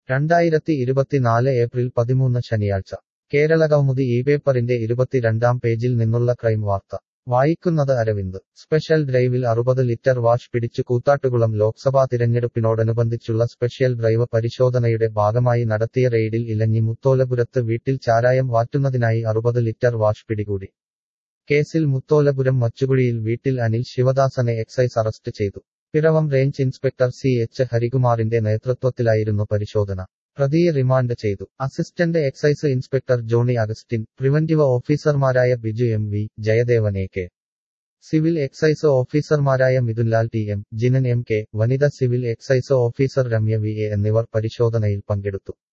രണ്ടായിരത്തി ഇരുപത്തിനാല് ഏപ്രിൽ പതിമൂന്ന് ശനിയാഴ്ച കേരള കൗമുദി ഈ പേപ്പറിന്റെ ഇരുപത്തിരണ്ടാം പേജിൽ നിന്നുള്ള ക്രൈം വാർത്ത വായിക്കുന്നത് അരവിന്ദ് സ്പെഷ്യൽ ഡ്രൈവിൽ അറുപത് ലിറ്റർ വാഷ് പിടിച്ചു കൂത്താട്ടുകുളം ലോക്സഭാ തിരഞ്ഞെടുപ്പിനോടനുബന്ധിച്ചുള്ള സ്പെഷ്യൽ ഡ്രൈവ് പരിശോധനയുടെ ഭാഗമായി നടത്തിയ റെയ്ഡിൽ ഇലഞ്ഞി മുത്തോലപുരത്ത് വീട്ടിൽ ചാരായം വാറ്റുന്നതിനായി അറുപത് ലിറ്റർ വാഷ് പിടികൂടി കേസിൽ മുത്തോലപുരം മച്ചുകുഴിയിൽ വീട്ടിൽ അനിൽ ശിവദാസനെ എക്സൈസ് അറസ്റ്റ് ചെയ്തു Piravom range inspector C H ഹരികുമാറിന്റെ നേതൃത്വത്തിലായിരുന്നു പരിശോധന പ്രതിയെ റിമാൻഡ് ചെയ്തു assistant excise inspector Johny Augustine preventive ഓഫീസർമാരായ Biju M V Jayadevan A K civil excise ഓഫീസർമാരായ Mithunlal T M Jinan M K വനിത civil excise officer Ramya V A എന്നിവർ പരിശോധനയിൽ പങ്കെടുത്തു